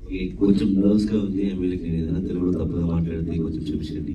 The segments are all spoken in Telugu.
ఏ కొంచెం నర్వస్గా ఉంది వీళ్ళకి నేను ఏదైనా తెలుగులో తప్పుగా మాట్లాడితే కొంచెం క్షమించండి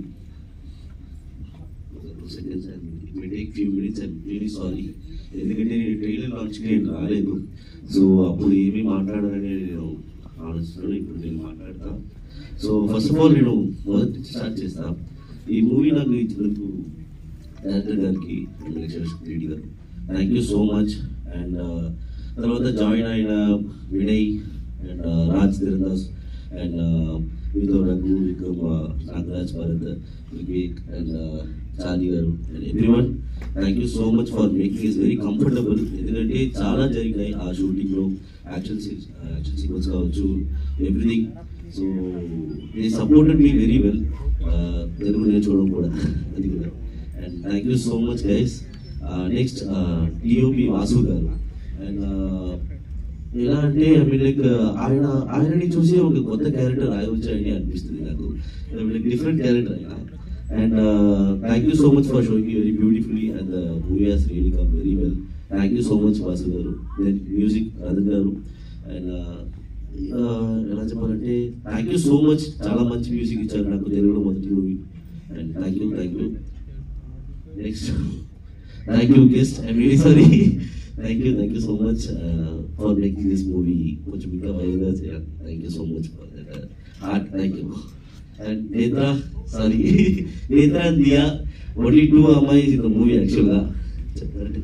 seconds and me take few minutes and really sorry ఎందుకంటే నేను ట్రైలర్ లాంచ్కి నేను రాలేదు సో అప్పుడు ఏమీ మాట్లాడాలని నేను ఆలోచిస్తున్నాను ఇప్పుడు నేను మాట్లాడతా సో ఫస్ట్ ఆఫ్ ఆల్ నేను మొదటి నుంచి స్టార్ట్ చేస్తా ఈ మూవీ నాకు ఇచ్చినందుకు డైరెక్టర్ గారికి రెడ్డి గారు thank you so much and తర్వాత జాయిన్ అయిన వినయ్ అండ్ రాజ్ ధీరదాస్ అండ్ మీతో రఘు విక్రమ్ నాగరాజ్ భరత్ వివేక్ అండ్ చార్లీ గారు and every one thank you so much for making is very comfortable ఎందుకంటే చాలా జరిగినాయి ఆ షూటింగ్లో యాక్షన్ యాక్షన్ సీక్వెన్స్ కావచ్చు everything so they supported me very well Telugu నేర్చుకోవడం కూడా అది కూడా and thank you so much guys next TOP Vasu గారు అండ్ ఎలా అంటే ఐ మీన్ లైక్ ఆయన ఆయనని చూసి ఒక కొత్త క్యారెక్టర్ రాయవచ్చని అనిపిస్తుంది నాకు లైక్ డిఫరెంట్ క్యారెక్టర్ ఆయన and thank you so much for showing very beautifully and the movie has really come very well thank you so much Vasu గారు దెన్ మ్యూజిక్ రథన్ గారు అండ్ ఎలా చెప్పాలంటే థ్యాంక్ యూ సో మచ్ చాలా మంచి మ్యూజిక్ ఇచ్చారు నాకు తెలుగులో మొదటి movie and thank you thank you next thank you guest I very sorry thank you thank you so much for making this movie కొంచెం ఇంకా వైగా చేయాలి thank you so much for heart thank you and Netra sorry Netra and Diya only two అమ్మాయిస్ ఇన్ ద మూవీ యాక్చువల్గా చెప్పారంటే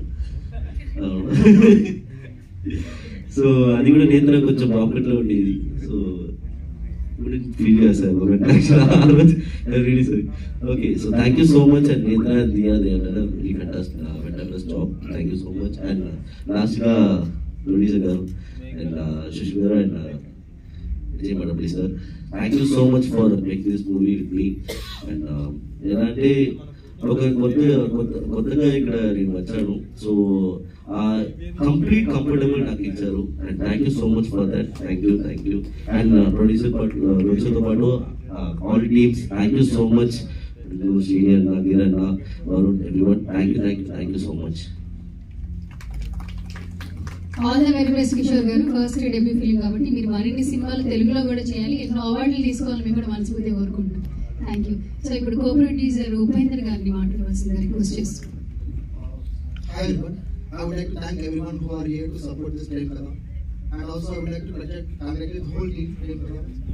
సో అది కూడా నేత్ర కొంచెం పాకెట్లో ఉండేది సో ఫీల్ చేశాను really sorry okay so thank you so much and Netra and Diya they very fantastic fantastic job thank you so much and లాస్ట్గా ప్రొడ్యూసర్ గారు అండ్ శశి గారు and Vijay madam please sir thank you so much for make this movie with me and ఎలా అంటే ఒక కొత్త కొత్త కొత్తగా ఇక్కడ నేను వచ్చాను సో కంప్లీట్ కంఫర్టబుల్ నాకు ఇచ్చారు and thank you so much for that thank you thank you and producer పాటు ప్రొడ్యూసర్తో పాటు all teams thank you so much senior నా Giranna Varun every one thank you thank you thank you so much all the very best Kishore గారు ఫస్ట్ డెబ్యూ ఫిలిం కాబట్టి మీరు మరిన్ని సినిమాలు తెలుగులో కూడా చేయాలి ఎన్నో అవార్డులు తీసుకోవాలని మేము కూడా మనస్ఫూర్తిగా కోరుకుంటున్నాం థ్యాంక్ యూ సో ఇప్పుడు కో ప్రొడ్యూసర్ ఉపేందర్ గారిని మాట్లాడవలసిందిగా రిక్వెస్ట్ చేస్తున్నాం Hi everyone. I would like to thank everyone who are here to support this Prem Kadam. And also I would like to congratulate congratulate the whole team Prem Kadam